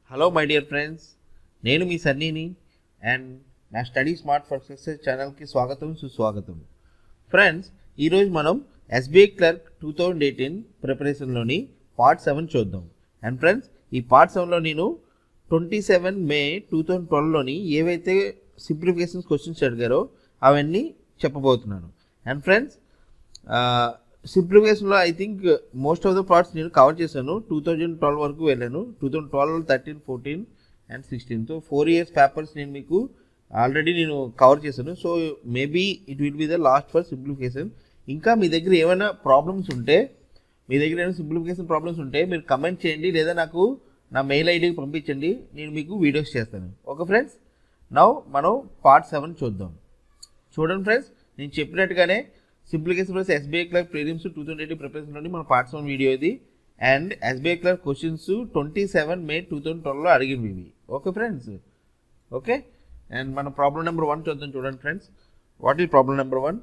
Hello my dear friends నేను మీ సన్నీని అండ్ నా స్టడీ స్మార్ట్ ఫర్ సక్సెస్ ఛానల్కి స్వాగతం సుస్వాగతం ఫ్రెండ్స్ ఈరోజు మనం SBI clerk two thousand eighteen ప్రిపరేషన్లోని పార్ట్ సెవెన్ చూద్దాం అండ్ ఫ్రెండ్స్ ఈ పార్ట్ సెవెన్లో నేను twenty seven May two thousand ట్వెల్వ్లోని ఏవైతే సింప్లిఫికేషన్స్ క్వశ్చన్స్ అడిగారో అవన్నీ చెప్పబోతున్నాను అండ్ ఫ్రెండ్స్ సింప్లిఫికేషన్లో I think most of the parts నేను కవర్ చేశాను టూ థౌజండ్ ట్వెల్వ్ వరకు వెళ్ళాను two thousand twelve thirteen fourteen and sixteen so four years papers నేను మీకు ఆల్రెడీ నేను కవర్ చేశాను so maybe it will be the last for simplification ఇంకా మీ దగ్గర ఏమైనా ప్రాబ్లమ్స్ ఉంటే మీ దగ్గర ఏమైనా సింప్లిఫికేషన్ ప్రాబ్లమ్స్ ఉంటే మీరు కమెంట్ చేయండి లేదా నాకు నా మెయిల్ ఐడికి పంపించండి నేను మీకు వీడియోస్ చేస్తాను ఓకే ఫ్రెండ్స్ నౌ మనం పార్ట్ సెవెన్ చూద్దాం చూడండి ఫ్రెండ్స్ నేను చెప్పినట్టుగానే simplification plus SBI clerk prelims two thousand eighty ప్రిపరేషన్లోని మన పార్ట్ సెవెన్ వీడియో ఇది and SBI clerk questions twenty seven May two thousand ట్వెల్వ్లో అడిగినవి ఇవి ఓకే ఫ్రెండ్స్ ఓకే అండ్ మన ప్రాబ్లం నెంబర్ వన్ చూద్దాం చూడండి friends what is problem number one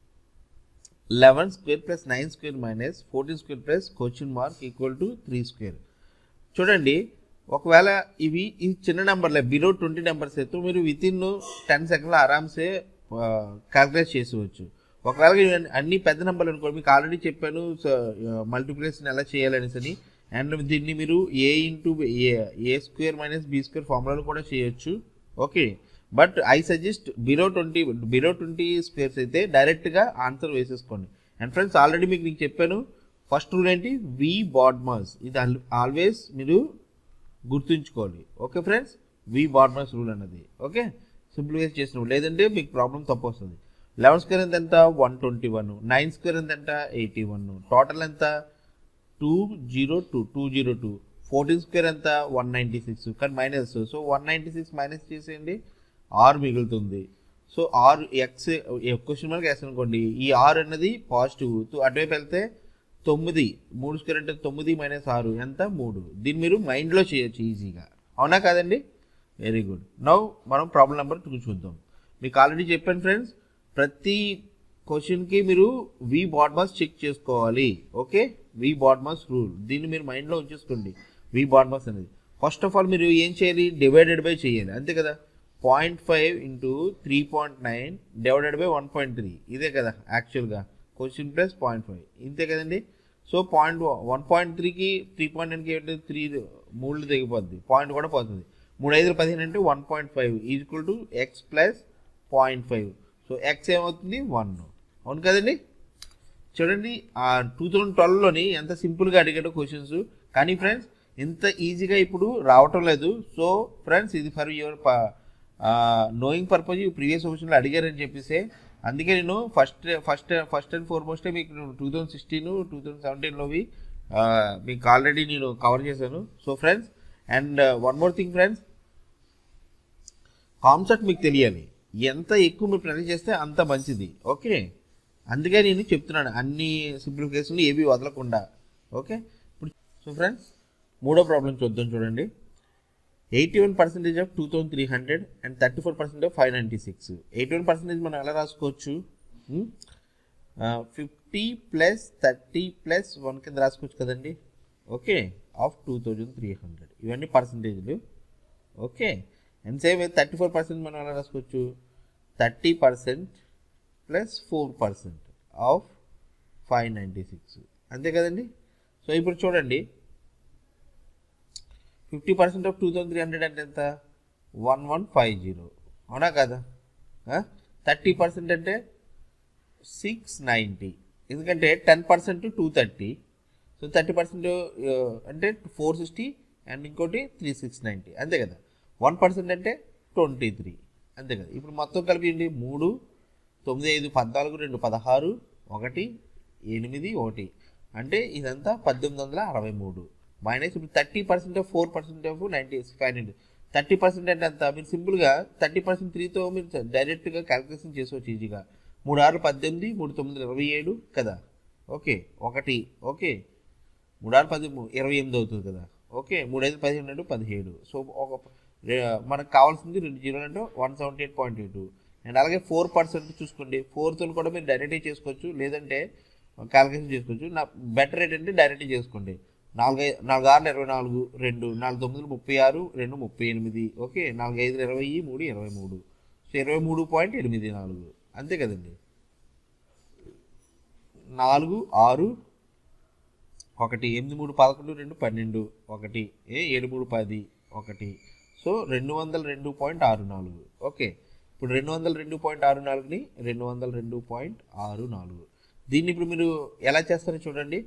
eleven square plus nine square minus fourteen square plus question mark equal to three square చూడండి ఒకవేళ ఇవి ఈ చిన్న నెంబర్లే బిలో ట్వంటీ నెంబర్స్ అయితే మీరు విత్ ఇన్ టెన్ సెకండ్లో ఆరామ్సే క్యాల్కులేట్ చేసేవచ్చు ఒకవేళ ఇవి అన్ని పెద్ద నెంబర్లు అనుకోండి మీకు ఆల్రెడీ చెప్పాను మల్టిప్లికేషన్ ఎలా చేయాలనేసి అని అండ్ దీన్ని మీరు A into A A square minus B square ఫార్ములాలో కూడా చేయొచ్చు okay but I suggest below twenty below twenty squares అయితే డైరెక్ట్గా ఆన్సర్ వేసేసుకోండి అండ్ ఫ్రెండ్స్ ఆల్రెడీ మీకు నేను చెప్పాను ఫస్ట్ రూల్ ఏంటి వి బాడ్మాస్ ఇది ఆల్వేస్ మీరు గుర్తుంచుకోవాలి okay friends V BODMAS rule అన్నది ఓకే సింప్లిఫై చేసినప్పుడు లేదంటే మీకు ప్రాబ్లం తప్పు వస్తుంది లెవెన్ స్క్వేర్ ఎంత ఎంత one twenty one nine square ఎంత ఎంత ఎయిటీ వన్ టోటల్ ఎంత two zero two two zero two fourteen square ఎంత వన్ నైంటీ సిక్స్ కానీ minus so one ninety six minus చేసేయండి ఆర్ మిగులుతుంది so or x question mark వేస్తాను అనుకోండి ఈ ఆర్ అన్నది పాజిటివ్ అటువైపు వెళ్తే తొమ్మిది మూడు స్క్వేర్ అంటే తొమ్మిది మైనస్ ఆరు ఎంత మూడు దీన్ని మీరు మైండ్లో చేయొచ్చు ఈజీగా అవునా కాదండి వెరీ గుడ్ నౌ మనం ప్రాబ్లం నెంబర్ టూ చూద్దాం మీకు ఆల్రెడీ చెప్పాను ఫ్రెండ్స్ ప్రతి క్వశ్చన్కి మీరు వి బాడ్మాస్ చెక్ చేసుకోవాలి ఓకే వి బాడ్మాస్ రూల్ దీన్ని మీరు మైండ్లో ఉంచేసుకోండి వి బాడ్మాస్ అనేది ఫస్ట్ ఆఫ్ ఆల్ మీరు ఏం చేయాలి డివైడెడ్ బై చేయాలి అంతే కదా point five into three point nine divided by one point three ఇదే కదా యాక్చువల్గా క్వశ్చన్ ప్లస్ పాయింట్ ఫైవ్ ఇంతే కదండి సో పాయింట్ వన్ పాయింట్ త్రీకి త్రీ పాయింట్ నైన్కి ఏంటి త్రీ మూడు తెగిపోద్ది పాయింట్ కూడా పోతుంది మూడు ఐదు పదిహేను అంటే one point five equal to x plus point five so x ఏమవుతుంది వన్ అవును కదండి చూడండి ఆ టూ థౌజండ్ ట్వెల్వ్లోని ఎంత సింపుల్గా అడిగాడో క్వశ్చన్స్ కానీ ఫ్రెండ్స్ ఇంత ఈజీగా ఇప్పుడు రావటం లేదు సో ఫ్రెండ్స్ ఇది for your knowing purpose previous క్వశ్చన్లో అడిగారని చెప్పేసి అందుకే నేను ఫస్ట్ ఫస్ట్ ఫస్ట్ అండ్ ఫార్మోస్టే మీకు two thousand sixteen two thousand సెవెంటీన్లోవి మీకు ఆల్రెడీ నేను కవర్ చేశాను so friends and one more thing friends concept మీకు తెలియాలి ఎంత ఎక్కువ మీరు ప్లాన్ చేస్తే అంత మంచిది ఓకే అందుకే నేను చెప్తున్నాను అన్ని సింప్లిఫికేషన్లు ఏవి వదలకుండా ఓకే ఇప్పుడు సో ఫ్రెండ్స్ మూడో ప్రాబ్లం చూద్దాం చూడండి eighty one percentage of two thousand three hundred and thirty four percent of five ninety six eighty one percentage మనం ఎలా రాసుకోవచ్చు fifty plus thirty plus one కింద రాసుకోవచ్చు కదండి okay of two thousand three hundred ఇవన్నీ పర్సంటేజ్లు okay and same thirty four percent మనం ఎలా రాసుకోవచ్చు thirty percent plus four percent of five ninety six అంతే కదండి సో ఇప్పుడు చూడండి fifty percent of two thousand three hundred అంటే ఎంత వన్ వన్ ఫైవ్ జీరో అవునా కదా థర్టీ పర్సెంట్ అంటే సిక్స్ నైంటీ ఎందుకంటే ten percent two thirty so thirty percent అంటే ఫోర్ సిక్స్టీ అండ్ ఇంకోటి త్రీ సిక్స్ నైంటీ అంతే కదా వన్ పర్సెంట్ అంటే ట్వంటీ త్రీ అంతే కదా ఇప్పుడు మొత్తం కలిపి మూడు తొమ్మిది ఐదు పద్నాలుగు రెండు పదహారు ఒకటి ఎనిమిది ఒకటి అంటే ఇదంతా పద్దెనిమిది వందల అరవై మూడు మైనస్ ఇప్పుడు thirty percent of four percent of ninety five hundred thirty percent అంటే అంత మీరు సింపుల్గా థర్టీ పర్సెంట్ త్రీతో మీరు డైరెక్ట్గా క్యాలిక్యులేషన్ చేసుకోవచ్చు ఈజీగా మూడు ఆరు పద్దెనిమిది మూడు తొమ్మిది ఇరవై ఏడు కదా ఓకే ఒకటి ఓకే మూడు ఆరు పది ఇరవై ఎనిమిది అవుతుంది కదా ఓకే మూడు ఐదు పదిహేను రెండు పదిహేడు సో ఒక మనకు కావాల్సింది రెండు జీరో అంటే one seventy eight point eight and అలాగే ఫోర్ పర్సెంట్ చూసుకోండి ఫోర్తో కూడా మీరు డైరెక్ట్గా చేసుకోవచ్చు లేదంటే క్యాలిక్యులేషన్ చేసుకోవచ్చు నా బెటర్ రేట్ అంటే డైరెక్ట్ చేసుకోండి నాలుగు ఐ- నాలుగు ఆరులు ఇరవై నాలుగు రెండు నాలుగు తొమ్మిదిలు ముప్పై ఆరు రెండు ముప్పై ఎనిమిది ఓకే నాలుగు ఐదులు ఇరవై మూడు ఇరవై మూడు సో ఇరవై మూడు పాయింట్ ఎనిమిది నాలుగు అంతే కదండి నాలుగు ఆరు ఒకటి ఎనిమిది మూడు పదకొండు రెండు పన్నెండు ఒకటి ఏ ఏడు మూడు పది ఒకటి సో రెండు వందల రెండు పాయింట్ ఆరు నాలుగు ఓకే ఇప్పుడు రెండు వందల రెండు పాయింట్ ఆరు నాలుగుని రెండు వందల రెండు పాయింట్ ఆరు నాలుగు దీన్ని ఇప్పుడు మీరు ఎలా చేస్తారో చూడండి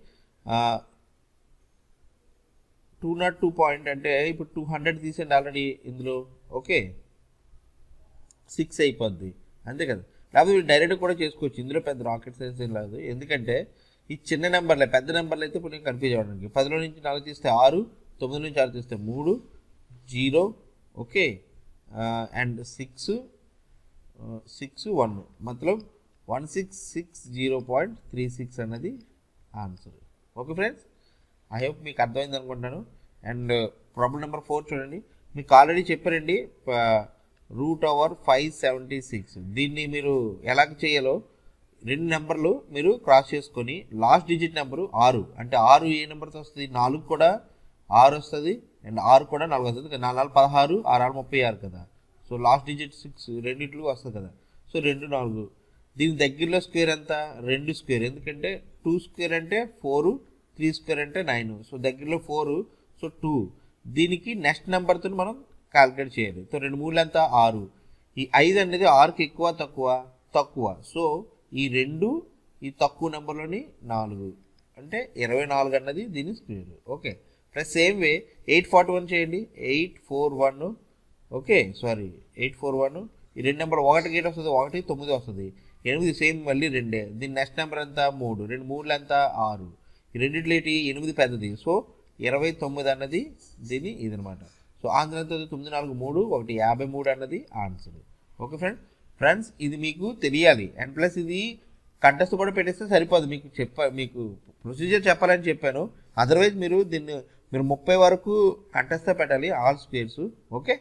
టూ నాట్ టూ పాయింట్ అంటే ఇప్పుడు టూ హండ్రెడ్ తీసేయండి ఆల్రెడీ ఇందులో ఓకే సిక్స్ అయిపోద్ది అంతే కదా లేకపోతే మీరు డైరెక్ట్ కూడా చేసుకోవచ్చు ఇందులో పెద్ద రాకెట్ సైన్స్ ఏం లేదు ఎందుకంటే ఈ చిన్న నెంబర్లే పెద్ద నెంబర్లు అయితే ఇప్పుడు నేను కన్ఫ్యూజ్ అవ్వడానికి పదిలో నుంచి నాలుగు తీస్తే ఆరు తొమ్మిది నుంచి ఆరు తీస్తే మూడు zero okay and six six one మతలబ్ one six six zero point three six అన్నది answer okay friends I hope మీకు అర్థమైంది అనుకుంటాను అండ్ ప్రాబ్లం నెంబర్ ఫోర్ చూడండి మీకు ఆల్రెడీ చెప్పారండి root over five seventy six దీన్ని మీరు ఎలా చేయాలో రెండు నెంబర్లు మీరు క్రాస్ చేసుకొని లాస్ట్ డిజిట్ నెంబరు ఆరు అంటే ఆరు ఏ నెంబర్తో వస్తుంది నాలుగు కూడా ఆరు వస్తుంది అండ్ ఆరు కూడా నాలుగు వస్తుంది నాలుగు నాలుగు పదహారు ఆరు ఆరు ముప్పై ఆరు కదా సో లాస్ట్ డిజిట్ సిక్స్ రెండిట్లు వస్తుంది కదా సో రెండు నాలుగు దీని దగ్గరలో స్క్వేర్ ఎంత రెండు స్క్వేర్ ఎందుకంటే టూ స్క్వేర్ అంటే ఫోరు త్రీ స్క్వేర్ అంటే నైన్ సో దగ్గరలో ఫోరు సో టూ దీనికి నెక్స్ట్ నెంబర్తో మనం క్యాలిక్యులేట్ చేయాలి సో రెండు మూడు ఎంత ఆరు ఈ ఐదు అనేది ఆరుకి ఎక్కువ తక్కువ తక్కువ సో ఈ రెండు ఈ తక్కువ నెంబర్లోని నాలుగు అంటే ఇరవై నాలుగు అన్నది దీని square okay plus same way eight forty one చేయండి eight four one okay sorry eight four one ఈ రెండు నెంబర్ ఒకటికి ఎయిట్ వస్తుంది ఒకటి తొమ్మిది వస్తుంది ఎనిమిది సేమ్ మళ్ళీ రెండే దీని నెక్స్ట్ నెంబర్ ఎంత మూడు రెండు మూడులు ఎంత ఆరు ఈ రెండిట్లో ఏంటి ఎనిమిది పెద్దది సో ఇరవై తొమ్మిది అన్నది దీని ఇదనమాట సో ఆన్సర్ ఎంత తొమ్మిది నాలుగు మూడు ఒకటి యాభై మూడు అన్నది ఆన్సర్ ఓకే ఫ్రెండ్ ఫ్రెండ్స్ ఇది మీకు తెలియాలి అండ్ ప్లస్ ఇది కంటెస్ట్ కూడా పెట్టేస్తే సరిపోదు మీకు చెప్ప మీకు ప్రొసీజర్ చెప్పాలని చెప్పాను అదర్వైజ్ మీరు దీన్ని మీరు ముప్పై వరకు కంటెస్టే పెట్టాలి ఆల్ స్క్వేర్స్ ఓకే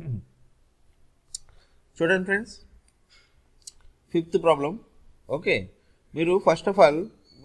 చూడండి ఫ్రెండ్స్ ఫిఫ్త్ ప్రాబ్లం ఓకే మీరు ఫస్ట్ ఆఫ్ ఆల్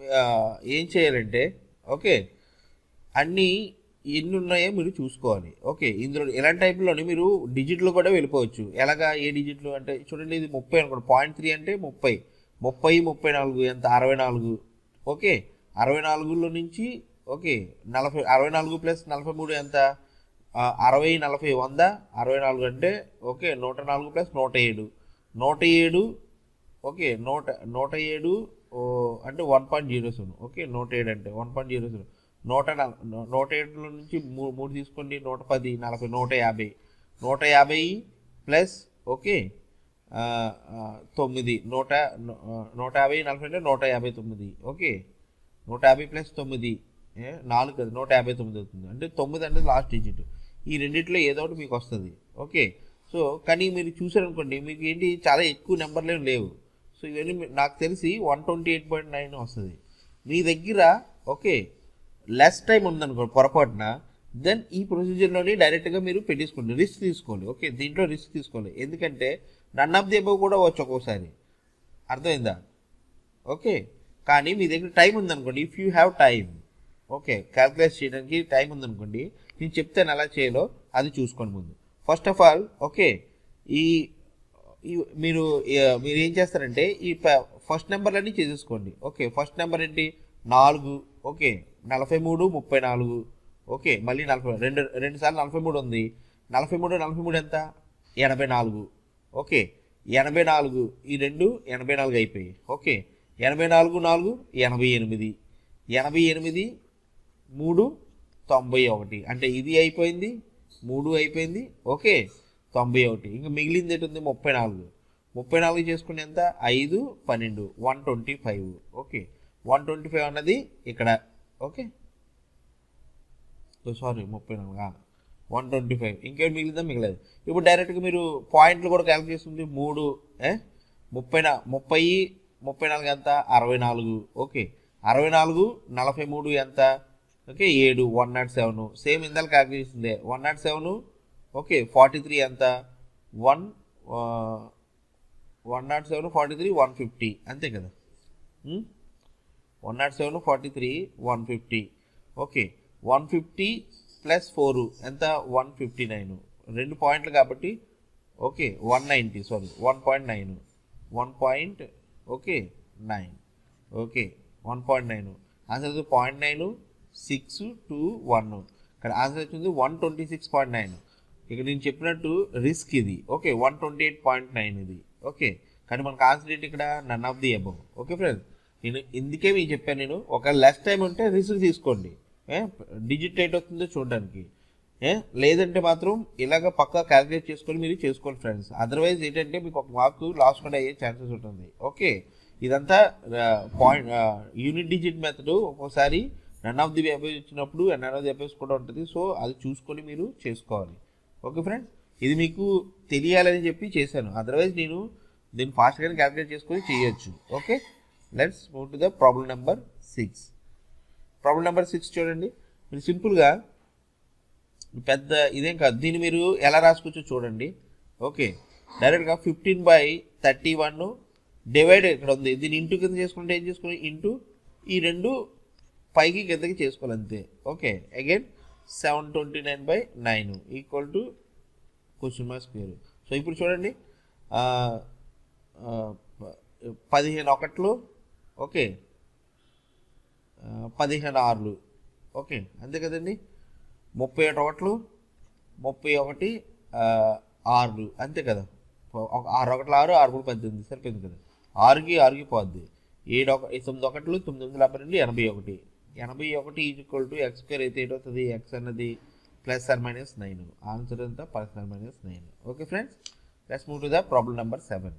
ఏం చేయాలంటే ఓకే అన్నీ ఎన్ని ఉన్నాయో మీరు చూసుకోవాలి ఓకే ఇందులో ఎలాంటి టైప్లోని మీరు డిజిట్లో కూడా వెళ్ళిపోవచ్చు ఎలాగా ఏ డిజిట్లు అంటే చూడండి ఇది ముప్పై అనుకోండి పాయింట్ త్రీ అంటే ముప్పై ముప్పై ముప్పై నాలుగు ఎంత అరవై నాలుగు ఓకే అరవై నాలుగులో నుంచి ఓకే నలభై అరవై నాలుగు ప్లస్ నలభై మూడు ఎంత ఆ, అరవై నలభై వంద అరవై నాలుగు అంటే ఓకే నూట నాలుగు ప్లస్ నూట ఏడు నూట ఏడు ఓకే నూట నూట ఏడు ఓ, అంటే one point zero seven okay నూట ఏడు అంటే వన్ పాయింట్ జీరో సెవెన్ నూట నల- నూ- నూట ఏడులో నుంచి మూ- మూడు తీసుకోండి నూట పది నలభై నూట యాభై నూట యాభై ప్లస్ ఓకే ఆ, ఆ, తొమ్మిది నూట ను- ఆ, నూట యాభై నలభై అంటే నూట యాభై తొమ్మిది ఓకే నూట యాభై ప్లస్ తొమ్మిది ఏ, నాలుగు కదా నూట యాభై తొమ్మిది అవుతుంది అంటే తొమ్మిది అంటే లాస్ట్ డిజిట్ ఈ రెండిట్లో ఏదో ఒకటి మీకు వస్తుంది ఓకే సో కానీ మీరు చూసారనుకోండి మీకు ఏంటి చాలా ఎక్కువ నెంబర్లు ఏం లేవు సో ఇవన్నీ మీ- నాకు తెలిసి one twenty eight point nine వస్తుంది మీ దగ్గర ఓకే లెస్ టైం ఉందనుకో పొరపాటున దెన్ ఈ ప్రొసీజర్లోని డైరెక్ట్గా మీరు పెట్టేసుకోండి రిస్క్ తీసుకోండి ఓకే దీంట్లో రిస్క్ తీసుకోండి ఎందుకంటే నన్ ఆఫ్ ది అబౌవ్ కూడా వచ్చు ఒక్కోసారి అర్థమైందా ఓకే కానీ మీ దగ్గర టైం ఉందనుకోండి if you have time okay calculate చేయడానికి టైం ఉందనుకోండి నేను చెప్తాను ఎలా చేయాలో అది చూసుకోండి ముందు ఫస్ట్ ఆఫ్ ఆల్ ఓకే ఈ ఈ- మీరు ఏ- మీరు ఏం చేస్తారంటే ఈ ఫస్ట్ నెంబర్లన్నీ చేసేసుకోండి ఓకే ఫస్ట్ నెంబర్ ఏంటి నాలుగు ఓకే నలభై మూడు ముప్పై నాలుగు ఓకే మళ్ళీ నలభై రెండు రెండు సార్లు నలభై మూడు ఉంది నలభై మూడు నలభై మూడు ఎంత ఎనభై నాలుగు ఓకే ఎనభై నాలుగు ఈ రెండు ఎనభై నాలుగు అయిపోయాయి ఓకే ఎనభై నాలుగు నాలుగు ఎనభై ఎనిమిది ఎనభై ఎనిమిది మూడు తొంభై ఒకటి అంటే ఇది అయిపోయింది మూడు అయిపోయింది ఓకే తొంభై ఒకటి ఇంకా మిగిలింది ఏంటి ఉంది ముప్పై నాలుగు ముప్పై నాలుగు చేసుకునే ఎంత ఐదు పన్నెండు one twenty five okay one twenty five అన్నది ఇక్కడ ఓకే సారీ ముప్పై నాలుగు వన్ ట్వంటీ ఫైవ్ ఇంకేం మిగిలిందా మిగలేదు ఇప్పుడు డైరెక్ట్గా మీరు పాయింట్లు కూడా క్యాల్కులేట్ చేస్తుంది మూడు ఏ? ముప్పై నా ముప్పై ముప్పై నాలుగు ఎంత అరవై నాలుగు ఓకే అరవై నాలుగు నలభై మూడు ఎంత ఓకే ఏడు వన్ నాట్ సెవెన్ సేమ్ ఇందాక క్యాల్కులేట్ చేసిందే one nought seven okay forty three ఎంత one one nought seven forty three one fifty అంతే కదా one nought seven forty three one fifty okay one fifty plus four ఎంత one fifty nine రెండు పాయింట్లు కాబట్టి okay one ninety sorry one point nine one point okay nine okay one point nine answer point nine six two one ఇక్కడ answer వచ్చింది one twenty six point nine ఇక్కడ నేను చెప్పినట్టు risk ఇది okay one twenty eight point nine ఇది okay కానీ మనకు answer ఏంటి ఇక్కడ none of the above okay friends నేను ఇందుకే మీకు చెప్పాను నేను ఒక లెస్ టైం ఉంటే రిస్క్ తీసుకోండి డిజిట్ రేట్ వస్తుందో చూడడానికి ఏ లేదంటే మాత్రం ఇలాగ పక్కా క్యాలిక్యులేట్ చేసుకొని మీరు చేసుకోండి ఫ్రెండ్స్ అదర్వైజ్ ఏంటంటే మీకు ఒక మార్క్ లాస్ కూడా అయ్యే ఛాన్సెస్ ఉంటుంది ఓకే ఇదంతా పాయింట్ యూనిట్ డిజిట్ మెథడ్ ఒక్కోసారి రన్ ఆఫ్ ది అబౌవ్ ఇచ్చినప్పుడు రన్ ఆఫ్ ది అబౌవ్స్ కూడా ఉంటుంది సో అది చూసుకొని మీరు చేసుకోవాలి ఓకే ఫ్రెండ్స్ ఇది మీకు తెలియాలని చెప్పి చేశాను అదర్వైజ్ నేను దీన్ని ఫాస్ట్గానే క్యాలిక్యులేట్ చేసుకొని చేయొచ్చు okay let's move to the problem number six problem number six చూడండి మీరు సింపుల్గా పెద్ద ఇదేం కాదు దీన్ని మీరు ఎలా రాసుకోవచ్చో చూడండి ఓకే డైరెక్ట్గా fifteen by thirty one divide ఇక్కడ ఉంది దీన్ని ఇంటూ కింద చేసుకుంటే ఏం చేసుకోవాలి ఇంటూ ఈ రెండు పైకి కిందకి చేసుకోవాలి అంతే okay again seven twenty nine by nine equal to question mark square so ఇప్పుడు చూడండి ఆ, ఆ, ప- పదిహేను ఒకట్లు ఓకే ఆ, పదిహేను ఆరులు ఓకే అంతే కదండి ముప్పై ఒకటి ఒకట్లు ముప్పై ఒకటి ఆ, ఆరులు అంతే కదా ఒక- ఆరు ఒకట్లు ఆరు ఆరు మూడు పద్దెనిమిది సరిపోయింది కదా ఆరుకి ఆరుకి పోద్ది ఏడు ఒక తొమ్మిది ఒకట్లు తొమ్మిది వందల యాభై రెండు ఎనభై ఒకటి ఎనభై ఒకటి ఈక్వల్ టు ఎక్స్ స్క్వేర్ అయితే ఏటవుతుంది ఎక్స్ అన్నది plus or minus nine answer అంతా plus or minus nine okay friends let's move to the problem number seven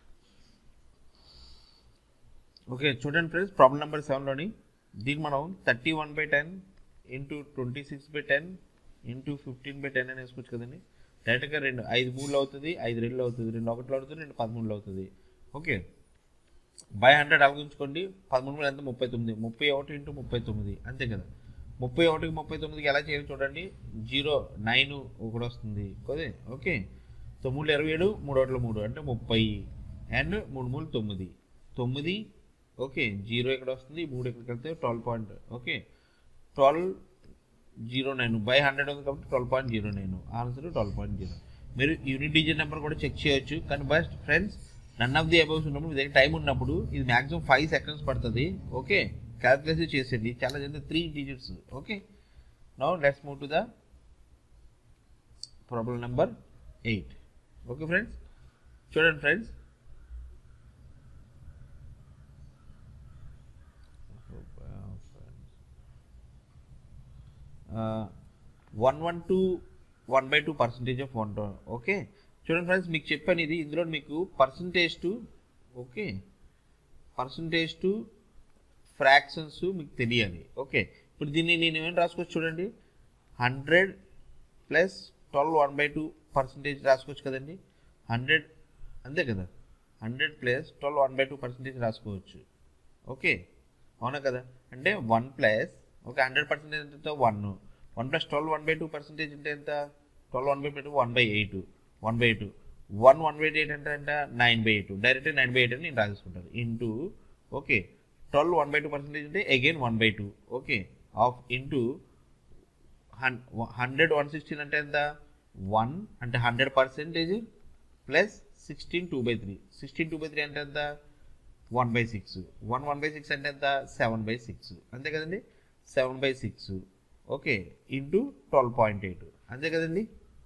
okay చూడండి ఫ్రెండ్స్ ప్రాబ్లం నెంబర్ సెవెన్లోని దీన్ని మనం thirty one by ten into twenty six by ten into fifteen by ten అని వేసుకోవచ్చు కదండి డైరెక్ట్గా రెండు ఐదు మూడులు అవుతుంది ఐదు రెండు అవుతుంది రెండు ఒకటిలో అవుతుంది రెండు పదమూడులో అవుతుంది ఓకే బై హండ్రెడ్ అలగించుకోండి పదమూడు మూడు ఎంత ముప్పై తొమ్మిది ముప్పై ఒకటి ఇంటూ ముప్పై తొమ్మిది అంతే కదా ముప్పై ఒకటికి ముప్పై తొమ్మిదికి ఎలా చేయాలి చూడండి జీరో నైన్ ఒకటి వస్తుంది కొదే ఓకే తొమ్మిది ఇరవై ఏడు మూడు ఒకటిలో మూడు అంటే ముప్పై అండ్ మూడు మూడు తొమ్మిది తొమ్మిది ఓకే జీరో ఇక్కడ వస్తుంది మూడు ఇక్కడికి వెళ్తే twelve point okay twelve zero nine by hundred ఉంది కాబట్టి twelve point zero nine answer twelve point zero మీరు యూనిట్ డిజిట్ నెంబర్ కూడా చెక్ చేయొచ్చు కానీ best friends none of the aboves ఉన్నప్పుడు మీ దగ్గర టైం ఉన్నప్పుడు ఇది మాక్సిమం ఫైవ్ సెకండ్స్ పడుతుంది ఓకే క్యాల్కులేషన్ చేసేయండి చాలా జల్దీ three digits okay now let's move to the problem number eight okay friends చూడండి friends one one two one by two percentage of one okay చూడండి ఫ్రెండ్స్ మీకు చెప్పాను ఇది ఇందులో మీకు percentage to okay percentage to fractions మీకు తెలియాలి ఓకే ఇప్పుడు దీన్ని నేను ఏమైనా రాసుకోవచ్చు చూడండి hundred plus twelve one by two percentage రాసుకోవచ్చు కదండి హండ్రెడ్ అంతే కదా hundred plus twelve one by two percentage రాసుకోవచ్చు ఓకే అవునా కదా అంటే one plus okay hundred percentage ఎంత one one plus twelve one by two percentage అంటే ఎంత twelve one by two one by eight one by two one one by eight అంటే ఎంత nine by eight direct nine by eight అని నేను రాసేసుకుంటాను into okay twelve one by two percentage అంటే again one by two okay of into hundred one sixteen అంటే ఎంత one అంటే hundred percentage plus sixteen two by three sixteen two by three అంటే ఎంత one by six one one by six అంటే ఎంత seven by six అంతే కదండి seven by six okay into twelve point eight అంతే కదండి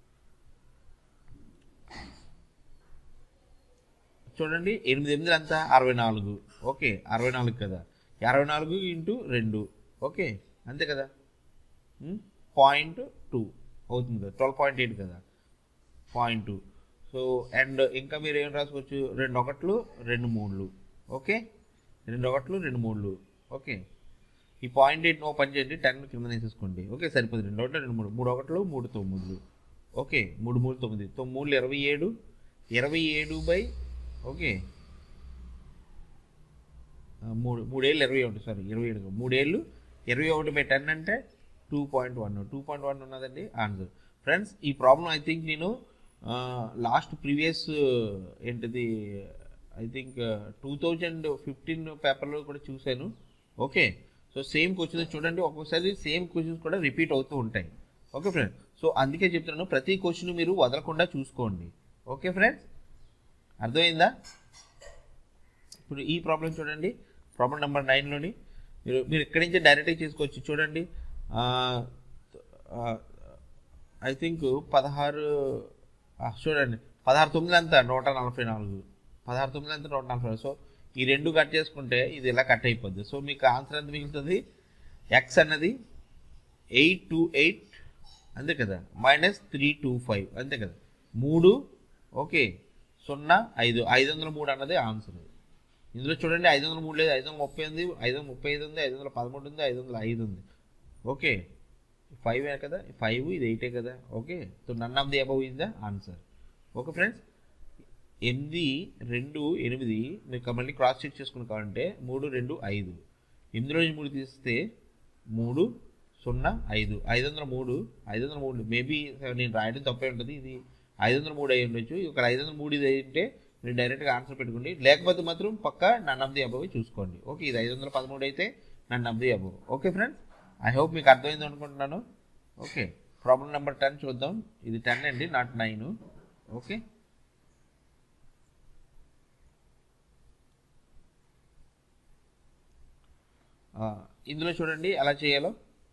చూడండి ఎనిమిది ఎనిమిది అంతా అరవై నాలుగు ఓకే అరవై నాలుగు కదా అరవై నాలుగు ఇంటూ రెండు ఓకే అంతే కదా పాయింట్ టూ అవుతుంది కదా ట్వెల్వ్ పాయింట్ ఎయిట్ కదా పాయింట్ టూ సో అండ్ ఇంకా మీరు ఏం రాసుకోవచ్చు రెండు ఒకట్లు రెండు మూడులు ఓకే రెండు ఒకట్లు రెండు మూడులు ఓకే ఈ పాయింట్ ఎయిట్ నో పని చేయండి టెన్ కింద వేసేసుకోండి ఓకే సరిపోతుంది రెండు ఒకటి రెండు మూడు మూడు ఒకట్లు మూడు తొమ్మిదిలు ఓకే మూడు మూడు తొమ్మిది తొమ్మిది ఇరవై ఏడు ఇరవై ఏడు బై ఓకే ఆ, మూడు మూడేళ్ళు ఇరవై ఒకటి సారీ ఇరవై ఏడు కాదు. మూడేళ్ళు ఇరవై ఒకటి బై టెన్ అంటే two point one two point one ఉన్నదండి ఆన్సర్ ఫ్రెండ్స్ ఈ ప్రాబ్లం ఐ థింక్ నేను లాస్ట్ ప్రీవియస్ ఏంటిది I think two thousand fifteen పేపర్లో కూడా చూశాను ఓకే సో సేమ్ క్వశ్చన్స్ చూడండి ఒక్కొక్కసారి సేమ్ క్వశ్చన్స్ కూడా రిపీట్ అవుతూ ఉంటాయి ఓకే ఫ్రెండ్స్ సో అందుకే చెప్తున్నాను ప్రతి క్వశ్చన్ మీరు వదలకుండా చూసుకోండి ఓకే ఫ్రెండ్స్ అర్థమైందా ఇప్పుడు ఈ ప్రాబ్లం చూడండి ప్రాబ్లం నెంబర్ నైన్లోని మీరు మీరు ఇక్కడి నుంచి డైరెక్ట్గా చేసుకోవచ్చు చూడండి ఐ థింక్ పదహారు ఆ, చూడండి పదహారు తొమ్మిది అంతా నూట నలభై నాలుగు పదహారు తొమ్మిది అంతా నూట నలభై నాలుగు సో ఈ రెండు కట్ చేసుకుంటే ఇది ఇలా కట్ అయిపోద్ది సో మీకు ఆన్సర్ ఎంత మిగులుతుంది ఎక్స్ అన్నది ఎయిట్ టూ ఎయిట్ అంతే కదా మైనస్ త్రీ టూ ఫైవ్ అంతే కదా మూడు ఓకే సున్నా ఐదు ఐదు వందల మూడు అన్నది ఆన్సర్ ఇందులో చూడండి ఐదు వందల మూడు లేదు ఐదు వందల ముప్పై ఉంది ఐదు వందల ముప్పై ఐదు ఉంది ఐదు వందల పదమూడు ఉంది ఐదు వందల ఐదు ఉంది ఓకే ఫైవ్ కదా ఫైవ్ ఇది ఎయిటే కదా okay so none of the above is the answer okay friends ఎనిమిది రెండు ఎనిమిది మీకు మళ్ళీ క్రాస్ చెక్ చేసుకుని కావాలంటే మూడు రెండు ఐదు ఎనిమిది నుంచి మూడు తీస్తే మూడు సున్నా ఐదు ఐదు వందల మూడు ఐదు వందల మూడు మేబీ నేను రాయడం తప్పే ఉంటుంది ఇది ఐదు వందల మూడు అయి ఉండొచ్చు ఇక్కడ ఐదు వందల మూడు ఇది అయితే మీరు డైరెక్ట్గా ఆన్సర్ పెట్టుకోండి లేకపోతే మాత్రం పక్క నన్ ఆఫ్ ది అబవ్ చూసుకోండి ఓకే ఇది ఐదు వందల పదమూడు అయితే none of the above okay friends I hope మీకు అర్థమైంది అనుకుంటున్నాను ఓకే ప్రాబ్లం నెంబర్ టెన్ చూద్దాం ఇది టెన్ అండి నాట్ నైన్ ఓకే ఆ, ఇందులో చూడండి ఎలా చేయాలో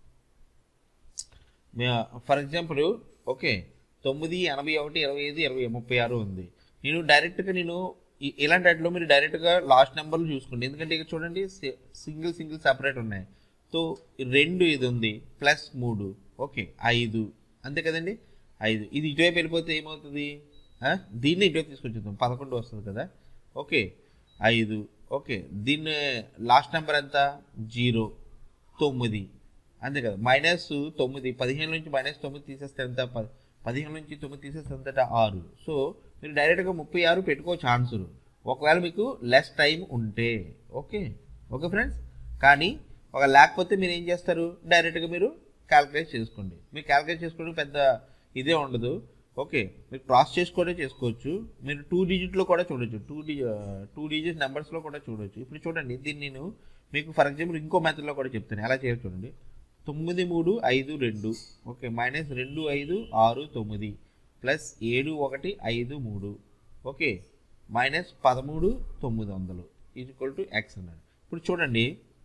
ఫర్ ఎగ్జాంపుల్ ఓకే తొమ్మిది ఎనభై ఒకటి ఇరవై ఐదు ఇరవై ముప్పై ఆరు ఉంది నేను డైరెక్ట్గా నేను ఇ- ఇలాంటి వాటిలో మీరు డైరెక్ట్గా లాస్ట్ నెంబర్లు చూసుకోండి ఎందుకంటే ఇక్కడ చూడండి సింగిల్ సింగిల్ సపరేట్ ఉన్నాయి సో రెండు ఇది ఉంది ప్లస్ మూడు ఓకే ఐదు అంతే కదండి ఐదు ఇది ఇటువైపు వెళ్ళిపోతే ఏమవుతుంది ఆ? దీన్ని ఇటువైపు తీసుకొచ్చేద్దాం పదకొండు వస్తుంది కదా ఓకే ఐదు ఓకే దీన్ని లాస్ట్ నెంబర్ ఎంత జీరో తొమ్మిది అంతే కదా మైనస్ తొమ్మిది పదిహేను నుంచి మైనస్ తొమ్మిది తీసేస్తే ఎంత ప- పదిహేను నుంచి తొమ్మిది తీసేస్తే ఎంత ఆరు సో మీరు డైరెక్ట్గా ముప్పై ఆరు పెట్టుకోవచ్చు ఆన్సర్ ఒకవేళ మీకు లెస్ టైం ఉంటే ఓకే ఓకే ఫ్రెండ్స్ కానీ ఒక లేకపోతే మీరు ఏం చేస్తారు డైరెక్ట్గా మీరు క్యాల్కులేట్ చేసుకోండి మీరు క్యాల్కులేట్ చేసుకోవడం పెద్ద ఇదే ఉండదు ఓకే మీరు క్రాస్ చేసుకొని చేసుకోవచ్చు మీరు టూ డిజిట్లో కూడా చూడొచ్చు టూ డి టూ డిజిట్ నెంబర్స్లో కూడా చూడొచ్చు ఇప్పుడు చూడండి దీన్ని నేను మీకు ఫర్ ఎగ్జాంపుల్ ఇంకో మెథడ్లో కూడా చెప్తాను ఎలా చేయాలి చూడండి తొమ్మిది మూడు ఐదు రెండు ఓకే మైనస్ రెండు ఐదు ఆరు తొమ్మిది ప్లస్ ఏడు ఒకటి ఐదు మూడు ఓకే మైనస్ పదమూడు తొమ్మిది వందలు ఈక్వల్ టు ఎక్స్ అన్నాడు ఇప్పుడు చూడండి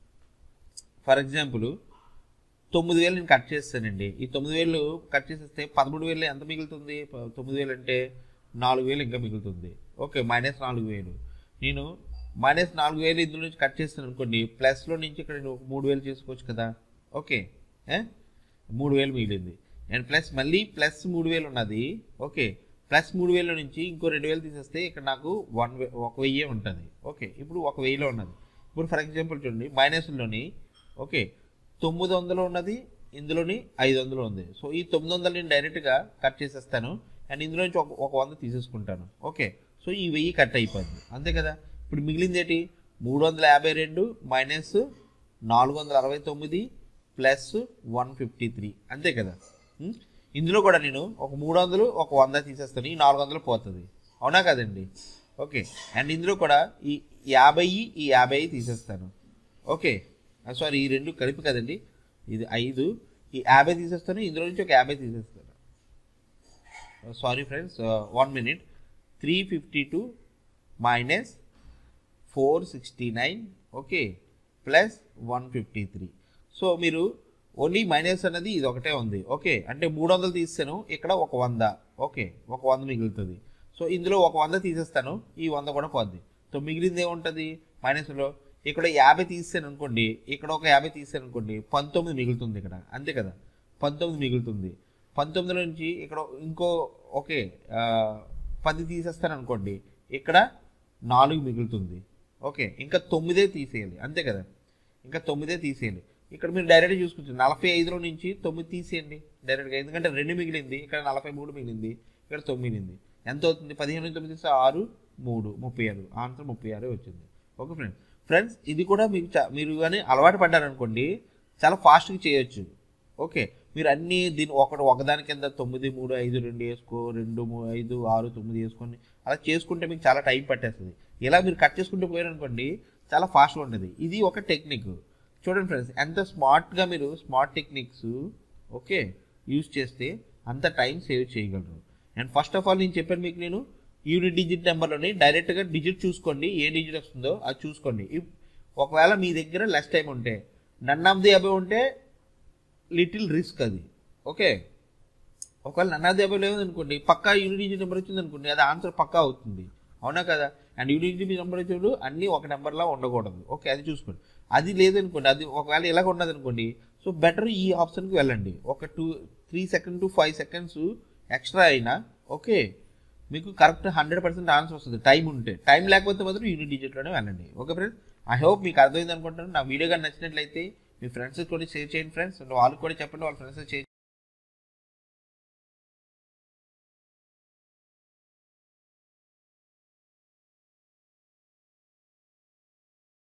ఫర్ ఎగ్జాంపుల్ తొమ్మిది వేలు నేను కట్ చేస్తానండి ఈ తొమ్మిది వేలు కట్ చేసేస్తే పదమూడు వేలు ఎంత మిగులుతుంది ప- తొమ్మిది వేలు అంటే నాలుగు వేలు ఇంకా మిగులుతుంది ఓకే మైనస్ నాలుగు వేలు నేను మైనస్ నాలుగు వేలు ఇందులో నుంచి కట్ చేస్తాను అనుకోండి ప్లస్లో నుంచి ఇక్కడ నేను ఒక మూడు వేలు చేసుకోవచ్చు కదా ఓకే ఏ? మూడు వేలు మిగిలింది అండ్ ప్లస్ మళ్ళీ ప్లస్ మూడు వేలు ఉన్నది ఓకే ప్లస్ మూడు వేల నుంచి ఇంకో రెండు వేలు తీసేస్తే ఇక్కడ నాకు వన్ వే ఒక వెయ్యి ఉంటుంది ఓకే ఇప్పుడు ఒక వెయ్యిలో ఉన్నది ఇప్పుడు ఫర్ ఎగ్జాంపుల్ చూడండి మైనస్లోని ఓకే తొమ్మిది వందలు ఉన్నది ఇందులోని ఐదు వందలు ఉంది సో ఈ తొమ్మిది వందలు నేను డైరెక్ట్గా కట్ చేసేస్తాను అండ్ ఇందులో నుంచి ఒక ఒక వంద తీసేసుకుంటాను ఓకే సో ఈ వెయ్యి కట్ అయిపోద్ది అంతే కదా ఇప్పుడు మిగిలింది ఏంటి మూడు వందల యాభై రెండు మైనస్ నాలుగు వందల అరవై తొమ్మిది ప్లస్ వన్ ఫిఫ్టీ త్రీ అంతే కదా ఉం? ఇందులో కూడా నేను ఒక మూడు వందలు ఒక వంద తీసేస్తాను ఈ నాలుగు వందలు పోతుంది అవునా కదండి ఓకే అండ్ ఇందులో కూడా ఈ యాభై ఈ యాభై తీసేస్తాను ఓకే సారీ ఈ రెండు కలిపి కదండి ఇది ఐదు ఈ యాభై తీసేస్తాను ఇందులో నుంచి ఒక యాభై తీసేస్తాను sorry friends one minute three fifty two minus four sixty nine okay plus one fifty three so మీరు ఓన్లీ మైనస్ అనేది ఇది ఒకటే ఉంది ఓకే అంటే మూడు వందలు తీస్తాను ఇక్కడ ఒక వంద ఓకే ఒక వంద మిగులుతుంది సో ఇందులో ఒక వంద తీసేస్తాను ఈ వంద కూడా పోద్ది సో మిగిలింది ఏముంటుంది మైనస్లో ఇక్కడ యాభై తీసాను అనుకోండి ఇక్కడ ఒక యాభై తీసాను అనుకోండి పంతొమ్మిది మిగులుతుంది ఇక్కడ అంతే కదా పంతొమ్మిది మిగులుతుంది పంతొమ్మిది నుంచి ఇక్కడ ఇంకో ఓకే ఆ, పది తీసేస్తాను అనుకోండి ఇక్కడ నాలుగు మిగులుతుంది ఓకే ఇంకా తొమ్మిదే తీసేయాలి అంతే కదా ఇంకా తొమ్మిదే తీసేయాలి ఇక్కడ మీరు డైరెక్ట్ చూసుకోవచ్చు నలభై ఐదులో నుంచి తొమ్మిది తీసేయండి డైరెక్ట్గా ఎందుకంటే రెండు మిగిలింది ఇక్కడ నలభై మూడు మిగిలింది ఇక్కడ తొమ్మిది ఉంది ఎంత అవుతుంది పదిహేను నుంచి తొమ్మిది తీస్తే ఆరు మూడు ముప్పై ఆరు ఆన్సర్ ముప్పై ఆరు వచ్చింది ఓకే ఫ్రెండ్స్ ఫ్రెండ్స్ ఇది కూడా మీకు చా- మీరు కానీ అలవాటు పడ్డారనుకోండి చాలా ఫాస్ట్గా చేయొచ్చు ఓకే మీరు అన్నీ దీని ఒకటి ఒకదాని కింద తొమ్మిది మూడు ఐదు రెండు వేసుకో రెండు మూడు ఐదు ఆరు తొమ్మిది వేసుకొని అలా చేసుకుంటే మీకు చాలా టైం పట్టేస్తుంది ఇలా మీరు కట్ చేసుకుంటూ పోయారనుకోండి చాలా ఫాస్ట్గా ఉంటుంది ఇది ఒక టెక్నిక్ చూడండి ఫ్రెండ్స్ ఎంత స్మార్ట్గా మీరు స్మార్ట్ టెక్నిక్స్ ఓకే యూజ్ చేస్తే అంత టైం సేవ్ చేయగలరు అండ్ ఫస్ట్ ఆఫ్ ఆల్ నేను చెప్పాను మీకు నేను యూనిట్ డిజిట్ నెంబర్లోని డైరెక్ట్గా డిజిట్ చూసుకోండి ఏ డిజిట్ వస్తుందో అది చూసుకోండి ఇఫ్ ఒకవేళ మీ దగ్గర లెస్ టైం ఉంటే నన్ ఆఫ్ ది అబే ఉంటే లిటిల్ రిస్క్ అది ఓకే ఒకవేళ నన్ ఆఫ్ ది అబే లేదు అనుకోండి పక్కా యూనిట్ డిజిట్ నెంబర్ వచ్చింది అనుకోండి అది ఆన్సర్ పక్కా అవుతుంది అవునా కదా అండ్ యూనిట్ డిజిట్ నెంబర్ వచ్చినప్పుడు అన్నీ ఒక నెంబర్లా ఉండకూడదు ఓకే అది చూసుకోండి అది లేదనుకోండి అది ఒకవేళ ఇలాగ ఉన్నది అనుకోండి సో బెటర్ ఈ ఆప్షన్కి వెళ్ళండి ఒక two three second to five seconds extra అయినా ఓకే మీకు కరెక్ట్ హండ్రెడ్ పర్సెంట్ ఆన్సర్ వస్తుంది టైం ఉంటే టైం లేకపోతే మాత్రం యూనిట్ డిజిట్లోనే వెళ్ళండి ఓకే ఫ్రెండ్స్ ఐ హోప్ మీకు అర్థమైంది అనుకుంటాను నా వీడియో కానీ నచ్చినట్లయితే మీ ఫ్రెండ్స్ కూడా షేర్ చేయండి ఫ్రెండ్స్ వాళ్ళకి కూడా చెప్పండి వాళ్ళ ఫ్రెండ్స్ షేర్